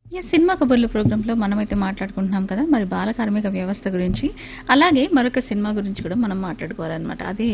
yes cinema కబుర్లు ప్రోగ్రాంలో మనమైతే మాట్లాడుకుంటున్నాం కదా మరి బాల కార్మిక వ్యవస్థ గురించి అలాగే మరొక సినిమా గురించి కూడా మనం మాట్లాడుకోవాలన్నమాట అదే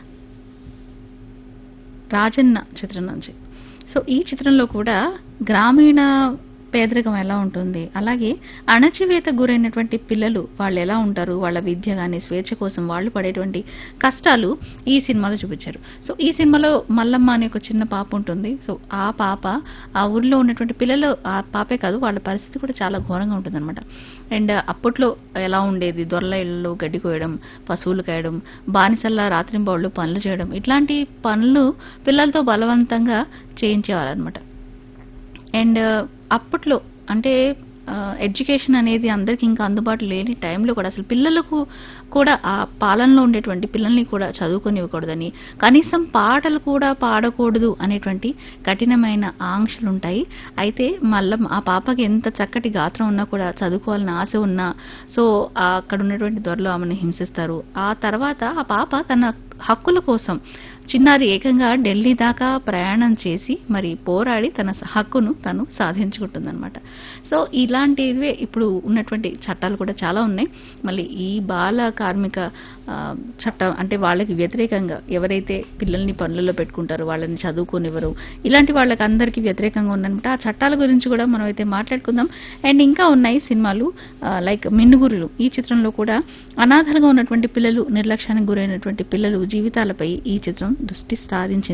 రాజన్న చిత్రం నుంచి సో ఈ చిత్రంలో కూడా గ్రామీణ పేదరికం ఎలా ఉంటుంది అలాగే అణచివేత గురైనటువంటి పిల్లలు వాళ్ళు ఎలా ఉంటారు వాళ్ళ విద్య కానీ స్వేచ్ఛ కోసం వాళ్ళు పడేటువంటి కష్టాలు ఈ సినిమాలో చూపించారు సో ఈ సినిమాలో మల్లమ్మ అనే ఒక చిన్న పాప ఉంటుంది సో ఆ పాప ఆ ఊర్లో ఉన్నటువంటి పిల్లలు ఆ పాపే కాదు వాళ్ళ పరిస్థితి కూడా చాలా ఘోరంగా ఉంటుంది అనమాట అండ్ అప్పట్లో ఎలా ఉండేది దొరల ఇళ్ళు గడ్డి కోయడం పశువులు కాయడం బానిసల్లా రాత్రింబౌళ్ళు పనులు చేయడం ఇట్లాంటి పనులు పిల్లలతో బలవంతంగా చేయించేవారనమాట అండ్ అప్పట్లో అంటే ఎడ్యుకేషన్ అనేది అందరికి ఇంకా అందుబాటులో లేని టైంలో కూడా అసలు పిల్లలకు కూడా ఆ పాలనలో ఉండేటువంటి పిల్లల్ని కూడా చదువుకొనివ్వకూడదని కనీసం పాటలు కూడా పాడకూడదు అనేటువంటి కఠినమైన ఆంక్షలు ఉంటాయి అయితే మళ్ళీ ఆ పాపకి ఎంత చక్కటి గాత్రం ఉన్నా కూడా చదువుకోవాలని ఆశ ఉన్నా సో ఆ అక్కడ ఉన్నటువంటి దొరలు ఆమెను హింసిస్తారు ఆ తర్వాత ఆ పాప తన హక్కుల కోసం చిన్నారి ఏకంగా ఢిల్లీ దాకా ప్రయాణం చేసి మరి పోరాడి తన హక్కును తను సాధించుకుంటుందన్నమాట సో ఇలాంటివే ఇప్పుడు ఉన్నటువంటి చట్టాలు కూడా చాలా ఉన్నాయి మళ్ళీ ఈ బాల కార్మిక ఆ, చట్టం అంటే వాళ్ళకి వ్యతిరేకంగా ఎవరైతే పిల్లల్ని పనులలో పెట్టుకుంటారో వాళ్ళని చదువుకోనివ్వరు ఇలాంటి వాళ్ళకి అందరికీ వ్యతిరేకంగా ఉందన్నమాట ఆ చట్టాల గురించి కూడా మనం అయితే మాట్లాడుకుందాం అండ్ ఇంకా ఉన్నాయి సినిమాలు లైక్ మిన్నుగురులు ఈ చిత్రంలో కూడా అనాథలుగా ఉన్నటువంటి పిల్లలు నిర్లక్ష్యానికి గురైనటువంటి పిల్లలు జీవితాలపై ఈ చిత్రం దృష్టి సారించింది